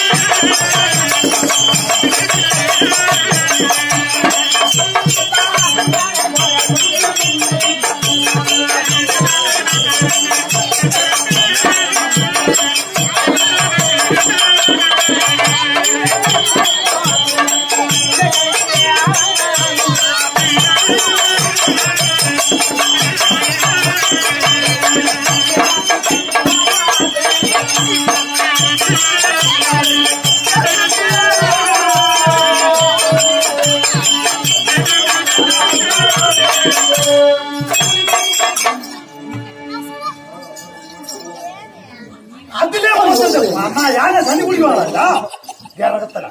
அதுலயே வந்து அம்மா யார தண்ணி குடிக்குவாங்களா இறகத்துல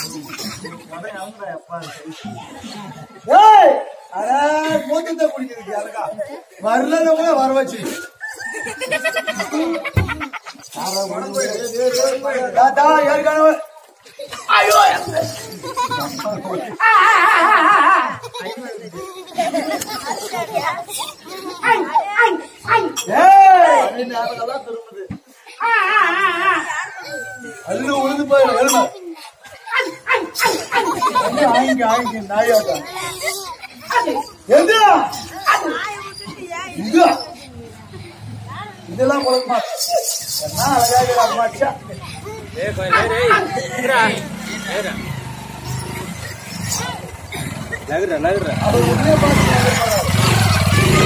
ஏய் அட மூத்தத்தை குடிக்கிறது யாருக்கா வரலன்னு கூட வர வச்சு தாத்தா ஏற்கனவே ஏய் அல்லு உழுது போயிடும் எழுமா ஆயிங்க ஆயிங்க நாயாட்டா எது இது இதெல்லாம் கொடுக்குமா என்ன அழகாக மாட்டா அவர் உடனே பார்த்து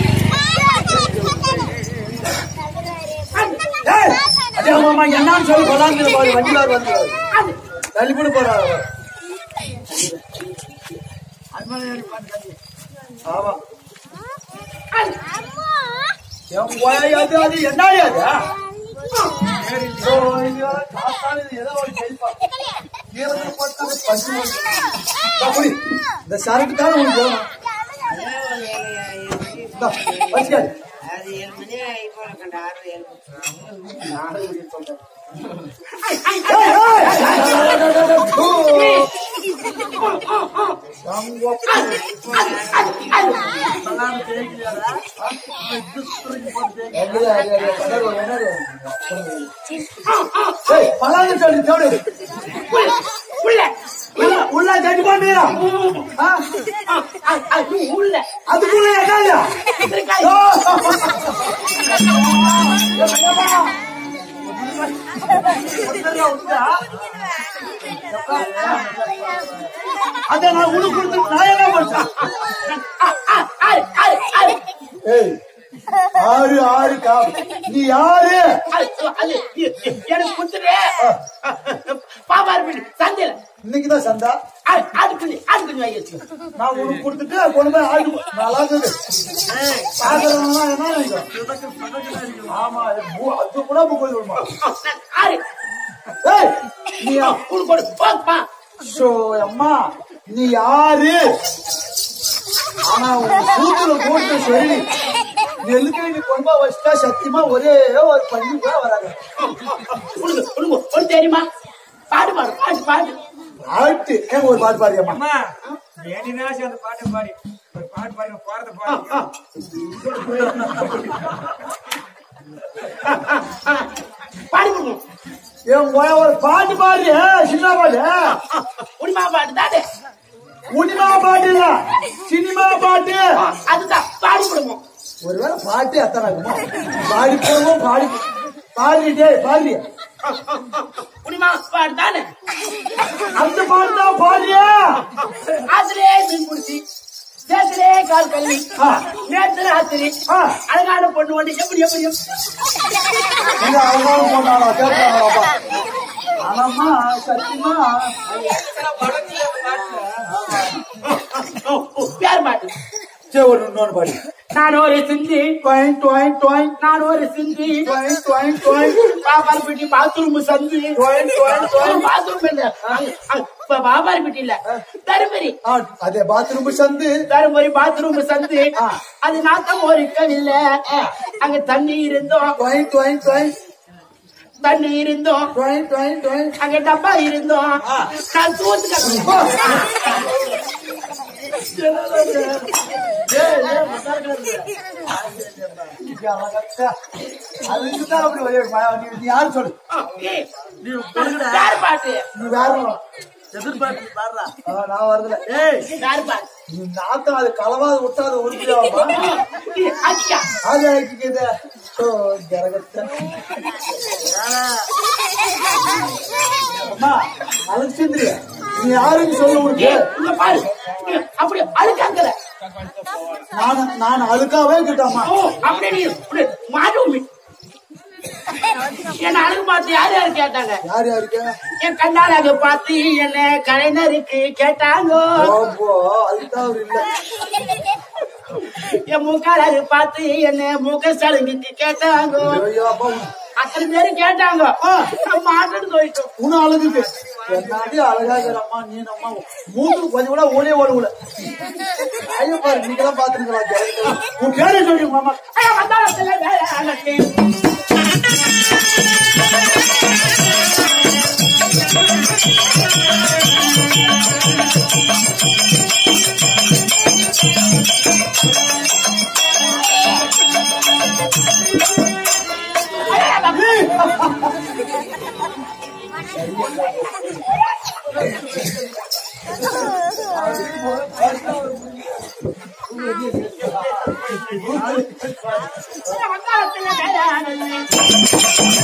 ஏய், அடே மாமா என்னன்னு சொல்லி கொண்டாந்து பாரு வண்டியில வந்து தள்ளி கூட போறாரு ஆமா என் போய் அது அது என்ன அது ஐயோ, ஐயோ, தாத்தானு இது ஏதோ ஒரு ஜெயிப்பா. ஈரத்துல போட்டா பசி வருது. இந்தா குடி. இந்த சரக்கு தானே உனக்கு வேணும் இந்தா, வச்சுக்காது. அது ஏழு மணி ஆகி போல கண்ட ஆறு ஏழு ஏய், ஏய்! ஏய், பல்லாண்டு சொல்லி தேடு. உள்ள உள்ள ஜட்ஜ் பண்ணியா அதுக்குள்ள எட்டாலியா அத நான் உனக்கு கொடுத்து நான் என்ன பண்ணேன் ஏய் ஆறு ஆறு கா நீ யாரு எனக்கு குத்துரு பாபாரு பிடி சந்தையில இன்னைக்குதான் சந்தா அதுக்கு அதுக்கு வாங்கி நான் உனக்கு கொடுத்துட்டு கொண்டு போய் ஆடு நல்லா இருக்குது பாக்குறவங்க என்ன நினைக்கும் ஆமா அது பூ- அது கூட புக்கு விடுமா ஆறு ஏய் நீ யா- உனக்கு ஒரு போப்பா ஷோ அம்மா நீ யாரு ஆனா உன் கூத்துல போட்டு சொல்லி நெல்லுக்கு நீ கொம்ப வச்சுட்டா சத்தியமா ஒரே ஒரு பண்ணி கூட வராங்க உனக்கு உனக்கு ஒரு தெரியுமா பாடு பாடு பாடு பாடு ஆட்டு ஏன் ஒரு பாட்டு பாடியம்மா அம்மா வேணினாச்சு அந்த பாட்டை பாடி ஒரு பாட்டு பாடி போறத பாடி பாடி கொடுக்கணும் என் போய ஒரு பாட்டு பாடு சின்ன பாட்டு உரிமா பாட்டு தானே உனிமா பாட்டு இல்ல சினிமா பாட்டு அதுதான் பாடி கொடுக்கணும் ஒருவேளை பாட்டு அத்தனை இருக்குமா பாடி போவோம் பாடி பாடிட்டே பாடி உரிமா பாட்டு தானே அந்த பாட்டு தான் பாடியா ஆசிலே மீன் குடிச்சி சேத்திலே கால் கல்வி ஆ. நேற்று ராத்திரி ஆ. அழகான பொண்ணு வந்து எப்படி எப்படி இந்த அவங்களும் போனாலும் கேட்கறாங்களாப்பா ஆனாம்மா சத்தியமா பேர் பாட்டு சரி ஒரு இன்னொன்று பாடி நான் ஒரு சிந்தி டொயின் டொயின் டொயின் நான் ஒரு சிந்தி டொயின் டொயின் டொயின் பாபாரி பெட்டி பாத்ரூம் சந்தி டொயின் டொயின் டொயின் பாத்ரூம் இல்ல இப்ப பாபாரி பெட்டி இல்ல தருமபுரி ஆ, அதே பாத்ரூம் சந்து தருமபுரி பாத்ரூம் சந்து ஆ. அது நாத்தம் ஒரு இல்ல அங்க தண்ணி இருந்தோம் டொயின் டொயின் டொயின் தண்ணி இருந்தோம் டொயின் டொயின் டொயின் அங்க டப்பா இருந்தோம் நான் தூத்து கட்டணும் ஏய், ஏய், மசாலா கிளம்பு. அழகா அதுக்குதான் அப்படி ஒரே பயம். நீ- நீ யாரு சொல்லு ஏய், நீ பொறுங்கடா. யார் பாட்டு நீ வேற எதிர்பார்த்து பாடுறா நான் வரதுல ஏய் யார் பாட்டு நீ நாத்தம் அது கலவாது விட்டா அது உறுதியாகுமா அடியா அது ஆக்கிக்குது ஓ ஜரகத்தை அம்மா அலட்சிந்திரிய நீ யாருன்னு சொல்ல உனக்கு ஏய், இங்க பாரு நீ அப்படி அழுக்காங்கற நான் நான் அழுக்காவே கிட்டம்மா ஓ அப்படியே நீ இப்படி மாடு என்ன அழுகு பார்த்து யார் யார் கேட்டாங்க யார் யாருக்கு என் கண்ணாலாக பார்த்து என்ன கலைஞருக்கு கேட்டாங்க ஓப்போ அதுதான் அவர் இல்ல என் மூக்காளாக பார்த்து என்ன மூக்க சலுங்குக்கு கேட்டாங்க ஐயோ அப்பா அத்தனை பேரு கேட்டாங்க நம்ம ஆட்டுன்னு சொல்லிட்டோம் உன அழகுக்கு என்னாடி அழகாகிறம்மா நீ நம்ம மூக்கு கொஞ்சம் கூட ஓடே ஓடுல ஐயோ பாரு நீங்களாம் பாத்துருங்களா உன் பேரை சொல்லி மாமா ஐயா, வந்தாளத்துல வேற ஆளுக்கு. ஐயா, தம்பி. ஐயா, வந்தாளத்துல வேற ஆளுக்கு.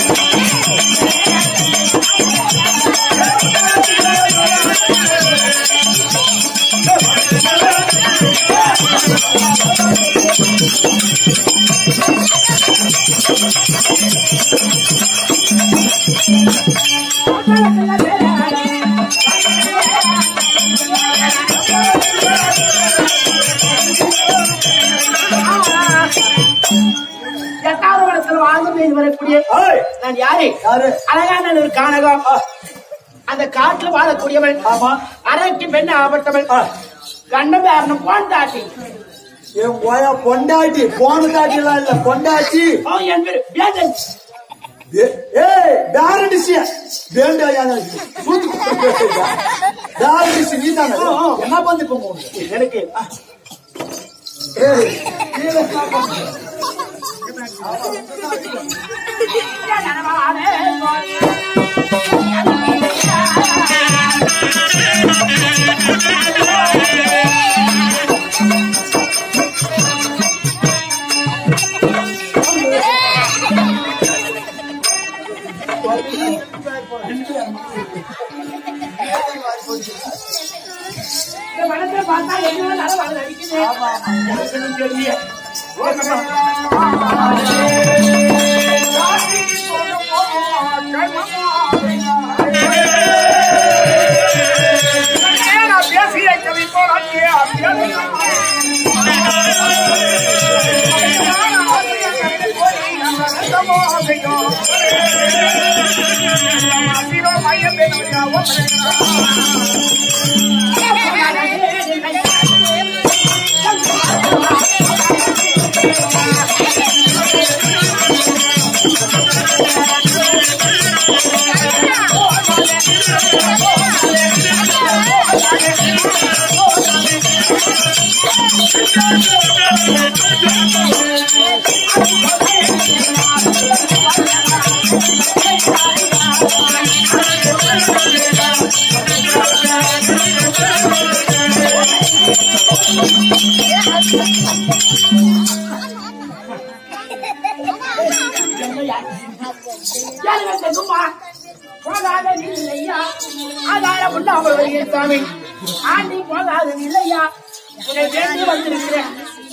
வந்தாளத்துல வேற ஆளுக்கு. எட்டாவது வருடத்தில் வாழ்ந்து மீது வரக்கூடிய ஏய், நான் யாரு யாரு அழகான ஒரு கானகம் அந்த காட்டுல வாழக்கூடியவன் ஆமா அரைக்கு பெண் ஆபத்தவன் ஆ. கண்டபேரணம் போன் தாட்டி என் போயா பொண்டாட்டி போன தாட்டிலாம் இல்ல பொண்டாட்டி அவன் என் பேரு வேதன் ஏ- ஏய் பேரண்டிசிய வேண்டாயா சூத்து பேரண்டிசி நீ தானே என்ன பண்ணி போங்க எனக்கு ஏய் கீழே என்ன பண்ணு? இந்த படத்தை பார்த்தா என்ன நல வளர அடிக்குது எனக்கு ஒண்ணும் தெரியல. யாருங்க தெரியுமா? போகாத இல்லையா ஆதாரம் உண்டாமல் வருகிறேன் சுவாமி ஆண்டி போகாத இல்லையா உன்னை வேண்டி வந்திருக்கிறேன்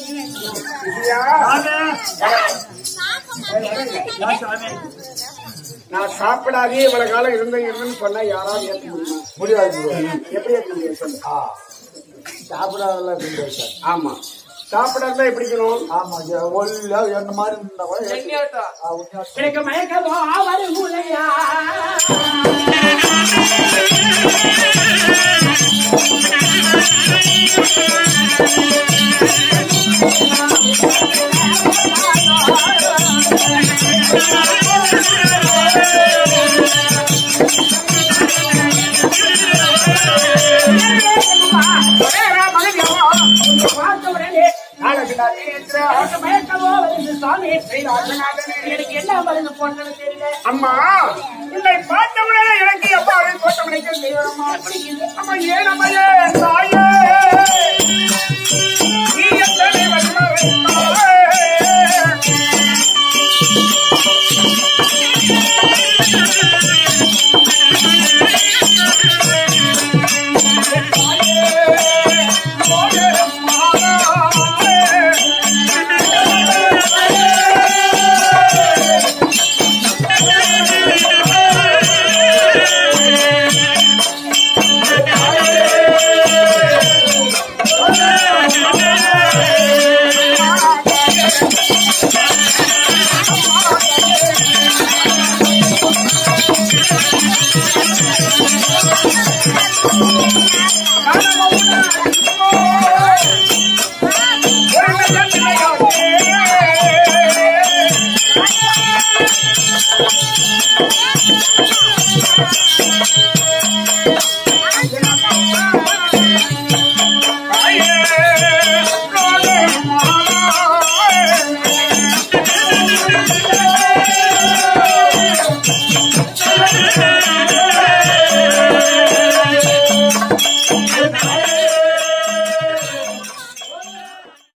நான் சாப்பிடாதே இவ்வளவு காலம் இருந்தேன் இருந்தேன்னு சொன்னா யாராவது ஏற்க முடியுமா முடியாது bro. எப்படி ஏற்க முடியும் சொல்லு ஆ. சாப்பிடாதெல்லாம் இருந்தது சார் ஆமா சாப்பிடாதான் எப்படி இருக்கணும் ஆமா ஐயா, ஒல்லியா என்ன மாதிரி இருந்தா கூட ஏத்து. ஆ, உண்மையா சொல்லு. எனக்கு மயக்கமோ வரும் இல்லையா பார்த்த உடனே நாளைக்கு நான் இருக்கிற எனக்கு மயக்கமோ வருது சுவாமி ராஜநாதனே எனக்கு என்ன மருந்து போட்டது தெரியல அம்மா உன்னை பார்த்தவுடனே எனக்கு எவ்வாறு தோட்டமளிக்க செய்யணுமா அம்மா ஏன் அம்மையே தாயே நீ எத்தனை வல்லவரைத்தாயே. Yeah.